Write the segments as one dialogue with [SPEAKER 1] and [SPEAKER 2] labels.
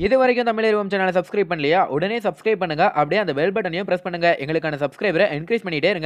[SPEAKER 1] இது வரைக்கும் தமிழ் சேனலை சப்ஸ்கிரைப் பண்ணலையா உடனே சப்ஸ்கிரைப் பண்ணுங்க அப்படியே அந்த பெல் பட்டனையும் பிரஸ் பண்ணுங்க எங்களுக்கான சப்ஸ்கிரைபரை என்கரேஜ் பண்ணிட்டே இருங்க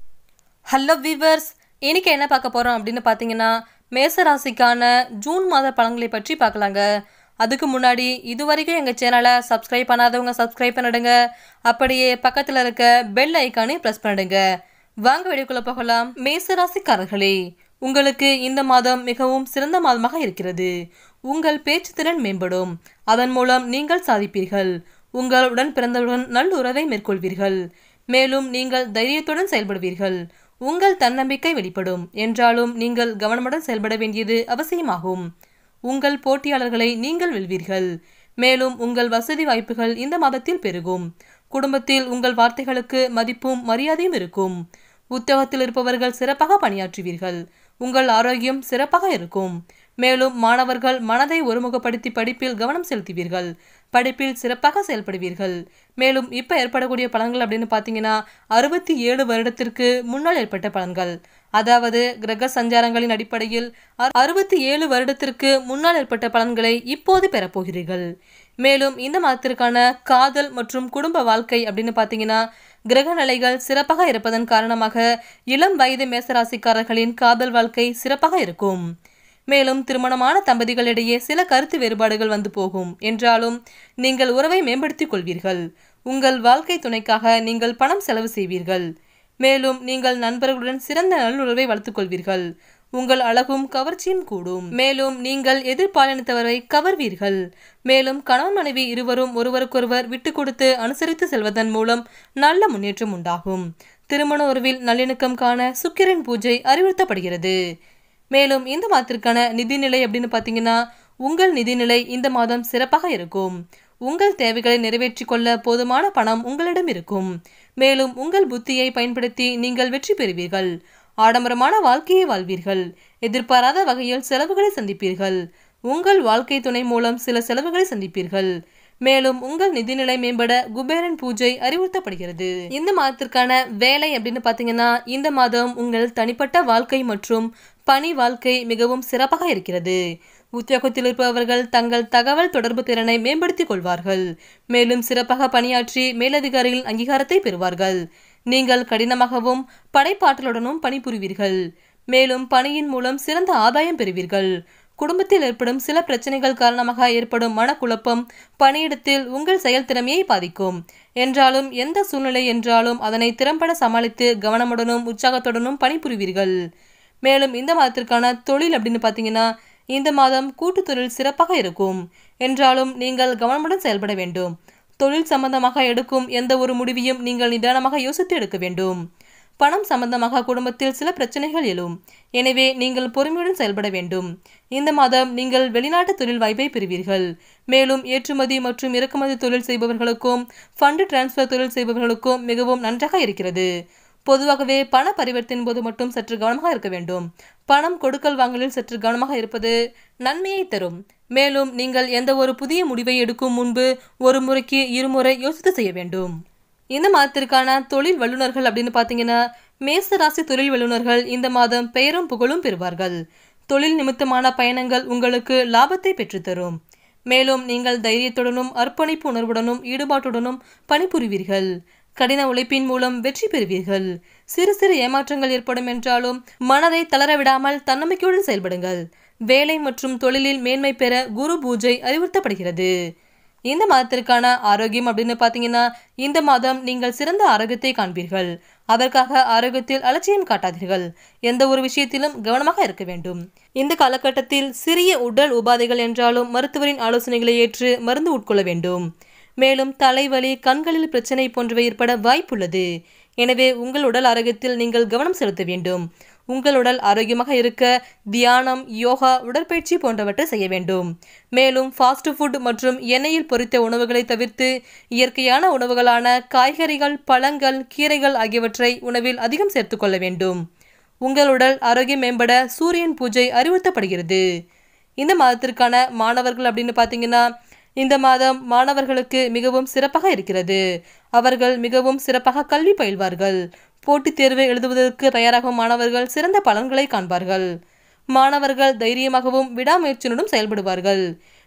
[SPEAKER 2] ஹலோ வீவர்ஸ் இன்னைக்கு என்ன பார்க்க போகிறோம் அப்படின்னு பார்த்தீங்கன்னா மேச ராசிக்கான ஜூன் மாத பலன்களை பற்றி பார்க்கலாங்க அதுக்கு முன்னாடி இது வரைக்கும் எங்கள் சேனலை சப்ஸ்கிரைப் பண்ணாதவங்க சப்ஸ்கிரைப் பண்ணிடுங்க அப்படியே பக்கத்தில் இருக்க பெல் ஐக்கானையும் ப்ரெஸ் பண்ணிடுங்க வாங்க வீடியோக்குள்ள போகலாம் மேச ராசிக்காரர்களே உங்களுக்கு இந்த மாதம் மிகவும் சிறந்த மாதமாக இருக்கிறது உங்கள் பேச்சு திறன் மேம்படும் அதன் மூலம் நீங்கள் சாதிப்பீர்கள் உங்கள் உடன் பிறந்தவுடன் நல்லுறவை மேற்கொள்வீர்கள் மேலும் நீங்கள் தைரியத்துடன் செயல்படுவீர்கள் உங்கள் தன்னம்பிக்கை வெளிப்படும் என்றாலும் நீங்கள் கவனமுடன் செயல்பட வேண்டியது அவசியமாகும் உங்கள் போட்டியாளர்களை நீங்கள் வெல்வீர்கள் மேலும் உங்கள் வசதி வாய்ப்புகள் இந்த மாதத்தில் பெருகும் குடும்பத்தில் உங்கள் வார்த்தைகளுக்கு மதிப்பும் மரியாதையும் இருக்கும் உத்தியோகத்தில் இருப்பவர்கள் சிறப்பாக பணியாற்றுவீர்கள் உங்கள் ஆரோக்கியம் சிறப்பாக இருக்கும் மேலும் மாணவர்கள் மனதை ஒருமுகப்படுத்தி படிப்பில் கவனம் செலுத்துவீர்கள் படிப்பில் சிறப்பாக செயல்படுவீர்கள் மேலும் இப்போ ஏற்படக்கூடிய பலன்கள் அப்படின்னு பார்த்தீங்கன்னா அறுபத்தி ஏழு வருடத்திற்கு முன்னால் ஏற்பட்ட பலன்கள் அதாவது கிரக சஞ்சாரங்களின் அடிப்படையில் அறுபத்தி ஏழு வருடத்திற்கு முன்னால் ஏற்பட்ட பலன்களை இப்போது பெறப்போகிறீர்கள் மேலும் இந்த மாதத்திற்கான காதல் மற்றும் குடும்ப வாழ்க்கை அப்படின்னு பார்த்தீங்கன்னா கிரக நிலைகள் சிறப்பாக இருப்பதன் காரணமாக இளம் வயது மேசராசிக்காரர்களின் காதல் வாழ்க்கை சிறப்பாக இருக்கும் மேலும் திருமணமான தம்பதிகளிடையே சில கருத்து வேறுபாடுகள் வந்து போகும் என்றாலும் நீங்கள் உறவை மேம்படுத்திக் கொள்வீர்கள் உங்கள் வாழ்க்கை துணைக்காக நீங்கள் பணம் செலவு செய்வீர்கள் மேலும் நீங்கள் நண்பர்களுடன் சிறந்த நல்லுறவை வளர்த்துக் கொள்வீர்கள் உங்கள் அழகும் கவர்ச்சியும் கூடும் மேலும் நீங்கள் எதிர்பாலினத்தவரை கவர்வீர்கள் மேலும் கணவன் மனைவி இருவரும் ஒருவருக்கொருவர் விட்டு கொடுத்து அனுசரித்து செல்வதன் மூலம் நல்ல முன்னேற்றம் உண்டாகும் திருமண உறவில் நல்லிணக்கம் காண சுக்கிரன் பூஜை அறிவுறுத்தப்படுகிறது மேலும் இந்த மாதத்திற்கான நிதிநிலை அப்படின்னு பார்த்தீங்கன்னா உங்கள் நிதிநிலை இந்த மாதம் சிறப்பாக இருக்கும் உங்கள் தேவைகளை நிறைவேற்றிக் கொள்ள போதுமான பணம் உங்களிடம் இருக்கும் மேலும் உங்கள் புத்தியை பயன்படுத்தி நீங்கள் வெற்றி பெறுவீர்கள் ஆடம்பரமான வாழ்க்கையை வாழ்வீர்கள் எதிர்பாராத வகையில் செலவுகளை சந்திப்பீர்கள் உங்கள் வாழ்க்கை துணை மூலம் சில செலவுகளை சந்திப்பீர்கள் மேலும் உங்கள் நிதிநிலை மேம்பட குபேரன் பூஜை அறிவுறுத்தப்படுகிறது இந்த மாதத்திற்கான வேலை அப்படின்னு பார்த்தீங்கன்னா இந்த மாதம் உங்கள் தனிப்பட்ட வாழ்க்கை மற்றும் பணி வாழ்க்கை மிகவும் சிறப்பாக இருக்கிறது உத்தியோகத்தில் இருப்பவர்கள் தங்கள் தகவல் தொடர்பு திறனை மேம்படுத்திக் கொள்வார்கள் மேலும் சிறப்பாக பணியாற்றி மேலதிகாரிகளின் அங்கீகாரத்தை பெறுவார்கள் நீங்கள் கடினமாகவும் படைப்பாற்றலுடனும் பணிபுரிவீர்கள் மேலும் பணியின் மூலம் சிறந்த ஆதாயம் பெறுவீர்கள் குடும்பத்தில் ஏற்படும் சில பிரச்சனைகள் காரணமாக ஏற்படும் மனக்குழப்பம் பணியிடத்தில் உங்கள் செயல்திறமையை பாதிக்கும் என்றாலும் எந்த சூழ்நிலை என்றாலும் அதனை திறம்பட சமாளித்து கவனமுடனும் உற்சாகத்துடனும் பணிபுரிவீர்கள் மேலும் இந்த மாதத்திற்கான தொழில் அப்படின்னு பார்த்தீங்கன்னா இந்த மாதம் கூட்டு தொழில் சிறப்பாக இருக்கும் என்றாலும் நீங்கள் கவனமுடன் செயல்பட வேண்டும் தொழில் சம்பந்தமாக எடுக்கும் எந்த ஒரு முடிவையும் நீங்கள் நிதானமாக யோசித்து எடுக்க வேண்டும் பணம் சம்பந்தமாக குடும்பத்தில் சில பிரச்சனைகள் எழும் எனவே நீங்கள் பொறுமையுடன் செயல்பட வேண்டும் இந்த மாதம் நீங்கள் வெளிநாட்டு தொழில் வாய்ப்பை பெறுவீர்கள் மேலும் ஏற்றுமதி மற்றும் இறக்குமதி தொழில் செய்பவர்களுக்கும் ஃபண்டு டிரான்ஸ்ஃபர் தொழில் செய்பவர்களுக்கும் மிகவும் நன்றாக இருக்கிறது பொதுவாகவே பண பரிவர்த்தனை போது மட்டும் சற்று கவனமாக இருக்க வேண்டும் பணம் கொடுக்கல் வாங்கலில் சற்று கவனமாக இருப்பது நன்மையை தரும் மேலும் நீங்கள் எந்த ஒரு புதிய முடிவை எடுக்கும் முன்பு ஒரு முறைக்கு இருமுறை யோசித்து செய்ய வேண்டும் இந்த மாதத்திற்கான தொழில் வல்லுநர்கள் அப்படின்னு பார்த்தீங்கன்னா மேச ராசி தொழில் வல்லுநர்கள் இந்த மாதம் பெயரும் புகழும் பெறுவார்கள் தொழில் நிமித்தமான பயணங்கள் உங்களுக்கு லாபத்தை பெற்றுத்தரும் மேலும் நீங்கள் தைரியத்துடனும் அர்ப்பணிப்பு உணர்வுடனும் ஈடுபாட்டுடனும் பணிபுரிவீர்கள் கடின உழைப்பின் மூலம் வெற்றி பெறுவீர்கள் சிறு சிறு ஏமாற்றங்கள் ஏற்படும் என்றாலும் மனதை தளரவிடாமல் தன்னம்பிக்கையுடன் செயல்படுங்கள் வேலை மற்றும் தொழிலில் மேன்மை பெற குரு பூஜை அறிவுறுத்தப்படுகிறது இந்த மாதத்திற்கான ஆரோக்கியம் அப்படின்னு பார்த்தீங்கன்னா இந்த மாதம் நீங்கள் சிறந்த ஆரோக்கியத்தை காண்பீர்கள் அதற்காக ஆரோக்கியத்தில் அலட்சியம் காட்டாதீர்கள் எந்த ஒரு விஷயத்திலும் கவனமாக இருக்க வேண்டும் இந்த காலகட்டத்தில் சிறிய உடல் உபாதைகள் என்றாலும் மருத்துவரின் ஆலோசனைகளை ஏற்று மருந்து உட்கொள்ள வேண்டும் மேலும் தலைவலி கண்களில் பிரச்சனை போன்றவை ஏற்பட வாய்ப்புள்ளது எனவே உங்கள் உடல் ஆரோக்கியத்தில் நீங்கள் கவனம் செலுத்த வேண்டும் உங்கள் உடல் ஆரோக்கியமாக இருக்க தியானம் யோகா உடற்பயிற்சி போன்றவற்றை செய்ய வேண்டும் மேலும் ஃபாஸ்ட் ஃபுட் மற்றும் எண்ணெயில் பொரித்த உணவுகளை தவிர்த்து இயற்கையான உணவுகளான காய்கறிகள் பழங்கள் கீரைகள் ஆகியவற்றை உணவில் அதிகம் சேர்த்துக்கொள்ள வேண்டும் உங்கள் உடல் ஆரோக்கியம் மேம்பட சூரியன் பூஜை அறிவுறுத்தப்படுகிறது இந்த மாதத்திற்கான மாணவர்கள் அப்படின்னு பார்த்தீங்கன்னா இந்த மாதம் மாணவர்களுக்கு மிகவும் சிறப்பாக இருக்கிறது அவர்கள் மிகவும் சிறப்பாக கல்வி பயில்வார்கள் போட்டித் தேர்வு எழுதுவதற்கு தயாராகும் மாணவர்கள் சிறந்த பலன்களை காண்பார்கள் மாணவர்கள் தைரியமாகவும் விடாமுயற்சியுடனும் செயல்படுவார்கள்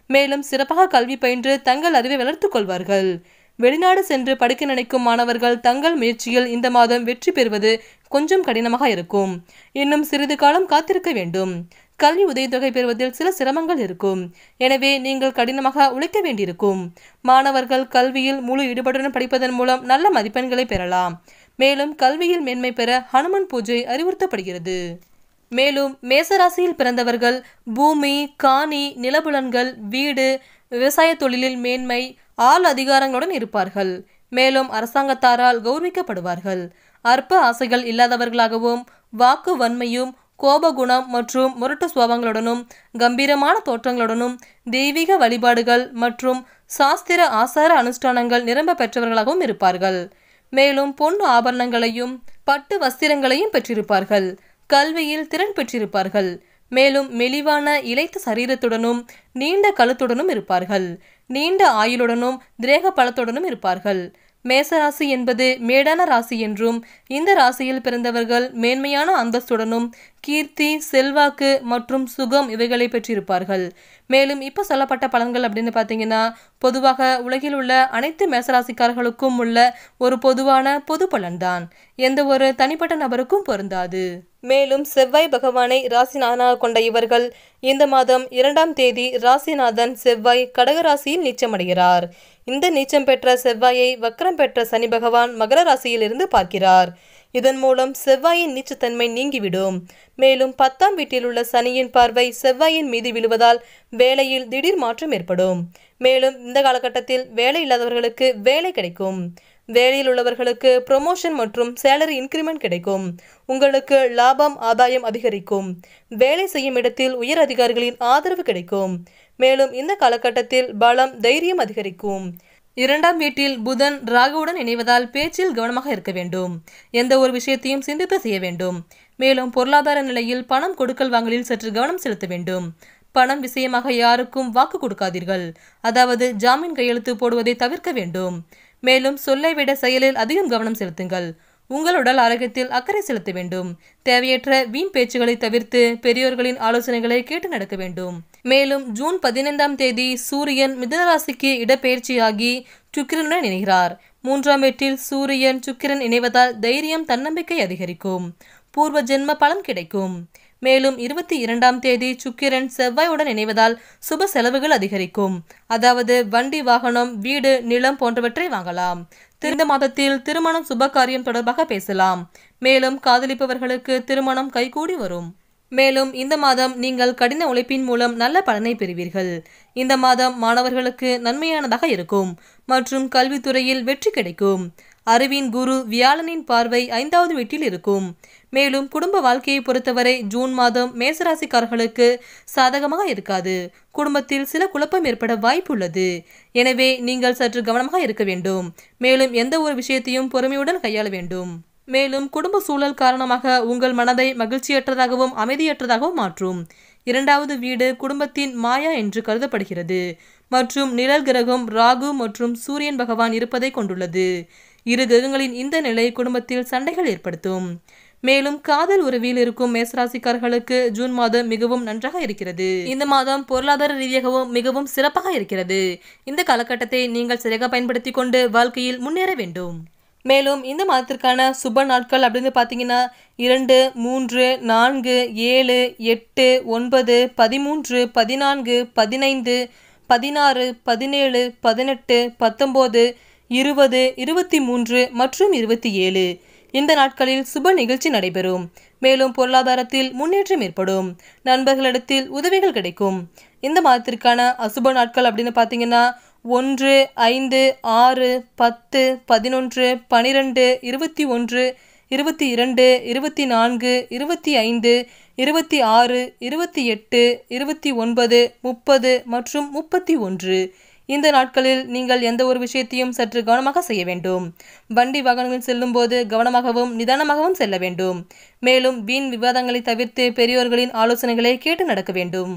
[SPEAKER 2] மேலும் சிறப்பாக கல்வி பயின்று தங்கள் அறிவை வளர்த்துக் கொள்வார்கள் வெளிநாடு சென்று படிக்க நினைக்கும் மாணவர்கள் தங்கள் முயற்சியில் இந்த மாதம் வெற்றி பெறுவது கொஞ்சம் கடினமாக இருக்கும் இன்னும் சிறிது காலம் காத்திருக்க வேண்டும் கல்வி உதவித்தொகை பெறுவதில் சில சிரமங்கள் இருக்கும் எனவே நீங்கள் கடினமாக உழைக்க வேண்டியிருக்கும் மாணவர்கள் கல்வியில் முழு ஈடுபாட்டுடன் படிப்பதன் மூலம் நல்ல மதிப்பெண்களை பெறலாம் மேலும் கல்வியில் மேன்மை பெற ஹனுமன் பூஜை அறிவுறுத்தப்படுகிறது மேலும் மேசராசியில் பிறந்தவர்கள் பூமி காணி நிலபுலன்கள் வீடு விவசாய தொழிலில் மேன்மை ஆள் அதிகாரங்களுடன் இருப்பார்கள் மேலும் அரசாங்கத்தாரால் கௌரவிக்கப்படுவார்கள் அற்ப ஆசைகள் இல்லாதவர்களாகவும் வாக்கு வன்மையும் கோபகுணம் மற்றும் முரட்டு சுவாபங்களுடனும் கம்பீரமான தோற்றங்களுடனும் தெய்வீக வழிபாடுகள் மற்றும் சாஸ்திர ஆசார அனுஷ்டானங்கள் நிரம்ப பெற்றவர்களாகவும் இருப்பார்கள் மேலும் பொன் ஆபரணங்களையும் பட்டு வஸ்திரங்களையும் பெற்றிருப்பார்கள் கல்வியில் திறன் பெற்றிருப்பார்கள் மேலும் மெலிவான இளைத்த சரீரத்துடனும் நீண்ட கழுத்துடனும் இருப்பார்கள் நீண்ட ஆயுளுடனும் திரேக பலத்துடனும் இருப்பார்கள் மேசராசி என்பது மேடான ராசி என்றும் இந்த ராசியில் பிறந்தவர்கள் மேன்மையான அந்தஸ்துடனும் கீர்த்தி செல்வாக்கு மற்றும் சுகம் இவைகளை பெற்றிருப்பார்கள் மேலும் இப்போ சொல்லப்பட்ட பலன்கள் அப்படின்னு பார்த்தீங்கன்னா பொதுவாக உலகில் உள்ள அனைத்து மேசராசிக்காரர்களுக்கும் உள்ள ஒரு பொதுவான பொது பலன்தான் எந்த ஒரு தனிப்பட்ட நபருக்கும் பொருந்தாது மேலும் செவ்வாய் பகவானை ராசிநாதனாக கொண்ட இவர்கள் இந்த மாதம் இரண்டாம் தேதி ராசிநாதன் செவ்வாய் கடகராசியில் நீச்சமடைகிறார் இந்த நீச்சம் பெற்ற செவ்வாயை வக்ரம் பெற்ற சனி பகவான் மகர ராசியிலிருந்து பார்க்கிறார் இதன் மூலம் செவ்வாயின் நீச்சத்தன்மை நீங்கிவிடும் மேலும் பத்தாம் வீட்டில் உள்ள சனியின் பார்வை செவ்வாயின் மீது விழுவதால் வேலையில் திடீர் மாற்றம் ஏற்படும் மேலும் இந்த காலகட்டத்தில் வேலை இல்லாதவர்களுக்கு வேலை கிடைக்கும் வேலையில் உள்ளவர்களுக்கு ப்ரொமோஷன் மற்றும் சேலரி இன்க்ரிமெண்ட் கிடைக்கும் உங்களுக்கு லாபம் ஆதாயம் அதிகரிக்கும் வேலை செய்யும் இடத்தில் உயர் அதிகாரிகளின் ஆதரவு கிடைக்கும் மேலும் இந்த காலகட்டத்தில் பலம் தைரியம் அதிகரிக்கும் இரண்டாம் வீட்டில் புதன் ராகுவுடன் இணைவதால் பேச்சில் கவனமாக இருக்க வேண்டும் எந்த ஒரு விஷயத்தையும் சிந்தித்து செய்ய வேண்டும் மேலும் பொருளாதார நிலையில் பணம் கொடுக்கல் வாங்கலில் சற்று கவனம் செலுத்த வேண்டும் பணம் விஷயமாக யாருக்கும் வாக்கு கொடுக்காதீர்கள் அதாவது ஜாமீன் கையெழுத்து போடுவதை தவிர்க்க வேண்டும் மேலும் சொல்லை விட செயலில் அதிகம் கவனம் செலுத்துங்கள் உங்கள் உடல் ஆரோக்கியத்தில் அக்கறை செலுத்த வேண்டும் தேவையற்ற வீண் பேச்சுகளை தவிர்த்து பெரியோர்களின் ஆலோசனைகளை கேட்டு நடக்க வேண்டும் மேலும் ஜூன் பதினைந்தாம் தேதி சூரியன் மிதனராசிக்கு இடப்பெயர்ச்சியாகி சுக்கிரனுடன் இணைகிறார் மூன்றாம் வீட்டில் சூரியன் சுக்கிரன் இணைவதால் தைரியம் தன்னம்பிக்கை அதிகரிக்கும் பூர்வ ஜென்ம பலன் கிடைக்கும் மேலும் இருபத்தி இரண்டாம் தேதி சுக்கிரன் செவ்வாயுடன் இணைவதால் சுப செலவுகள் அதிகரிக்கும் அதாவது வண்டி வாகனம் வீடு நிலம் போன்றவற்றை வாங்கலாம் இந்த மாதத்தில் திருமணம் சுப காரியம் தொடர்பாக பேசலாம் மேலும் காதலிப்பவர்களுக்கு திருமணம் கைகூடி வரும் மேலும் இந்த மாதம் நீங்கள் கடின உழைப்பின் மூலம் நல்ல பலனை பெறுவீர்கள் இந்த மாதம் மாணவர்களுக்கு நன்மையானதாக இருக்கும் மற்றும் கல்வித்துறையில் வெற்றி கிடைக்கும் அறிவின் குரு வியாழனின் பார்வை ஐந்தாவது வீட்டில் இருக்கும் மேலும் குடும்ப வாழ்க்கையை பொறுத்தவரை ஜூன் மாதம் மேசராசிக்காரர்களுக்கு சாதகமாக இருக்காது குடும்பத்தில் சில குழப்பம் ஏற்பட வாய்ப்புள்ளது எனவே நீங்கள் சற்று கவனமாக இருக்க வேண்டும் மேலும் எந்த ஒரு விஷயத்தையும் பொறுமையுடன் கையாள வேண்டும் மேலும் குடும்ப சூழல் காரணமாக உங்கள் மனதை மகிழ்ச்சியற்றதாகவும் அமைதியற்றதாகவும் மாற்றும் இரண்டாவது வீடு குடும்பத்தின் மாயா என்று கருதப்படுகிறது மற்றும் நிழல் கிரகம் ராகு மற்றும் சூரியன் பகவான் இருப்பதை கொண்டுள்ளது இரு கிரகங்களின் இந்த நிலை குடும்பத்தில் சண்டைகள் ஏற்படுத்தும் மேலும் காதல் உறவில் இருக்கும் மேசராசிக்காரர்களுக்கு ஜூன் மாதம் மிகவும் நன்றாக இருக்கிறது இந்த மாதம் பொருளாதார ரீதியாகவும் மிகவும் சிறப்பாக இருக்கிறது இந்த காலகட்டத்தை நீங்கள் சரியாக பயன்படுத்தி கொண்டு வாழ்க்கையில் முன்னேற வேண்டும் மேலும் இந்த மாதத்திற்கான சுப நாட்கள் அப்படின்னு பார்த்தீங்கன்னா இரண்டு மூன்று நான்கு ஏழு எட்டு ஒன்பது பதிமூன்று பதினான்கு பதினைந்து பதினாறு பதினேழு பதினெட்டு பத்தொம்போது இருபது இருபத்தி மூன்று மற்றும் இருபத்தி ஏழு இந்த நாட்களில் சுப நிகழ்ச்சி நடைபெறும் மேலும் பொருளாதாரத்தில் முன்னேற்றம் ஏற்படும் நண்பர்களிடத்தில் உதவிகள் கிடைக்கும் இந்த மாதத்திற்கான அசுப நாட்கள் அப்படின்னு பார்த்தீங்கன்னா ஒன்று ஐந்து ஆறு பத்து பதினொன்று பனிரெண்டு இருபத்தி ஒன்று இருபத்தி இரண்டு இருபத்தி நான்கு இருபத்தி ஐந்து இருபத்தி ஆறு இருபத்தி எட்டு இருபத்தி ஒன்பது முப்பது மற்றும் முப்பத்தி ஒன்று இந்த நாட்களில் நீங்கள் எந்த ஒரு விஷயத்தையும் சற்று கவனமாக செய்ய வேண்டும் வண்டி வாகனங்களில் செல்லும்போது கவனமாகவும் நிதானமாகவும் செல்ல வேண்டும் மேலும் வீண் விவாதங்களை தவிர்த்து பெரியோர்களின் ஆலோசனைகளை கேட்டு நடக்க வேண்டும்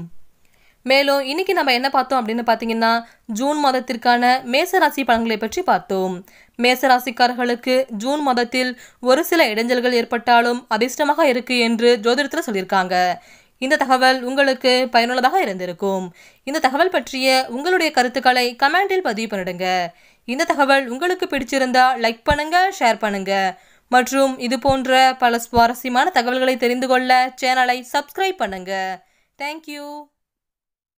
[SPEAKER 2] மேலும் இன்னைக்கு நம்ம என்ன பார்த்தோம் அப்படின்னு பார்த்தீங்கன்னா ஜூன் மாதத்திற்கான மேசராசி பலன்களை பற்றி பார்த்தோம் மேசராசிக்காரர்களுக்கு ஜூன் மாதத்தில் ஒரு சில இடைஞ்சல்கள் ஏற்பட்டாலும் அதிர்ஷ்டமாக இருக்கு என்று ஜோதிடத்தில் சொல்லியிருக்காங்க இந்த தகவல் உங்களுக்கு பயனுள்ளதாக இருந்திருக்கும் இந்த தகவல் பற்றிய உங்களுடைய கருத்துக்களை கமெண்டில் பதிவு பண்ணிடுங்க இந்த தகவல் உங்களுக்கு பிடிச்சிருந்தா லைக் பண்ணுங்க ஷேர் பண்ணுங்க மற்றும் இது போன்ற பல சுவாரஸ்யமான தகவல்களை தெரிந்து கொள்ள சேனலை சப்ஸ்கிரைப் பண்ணுங்க தேங்க்யூ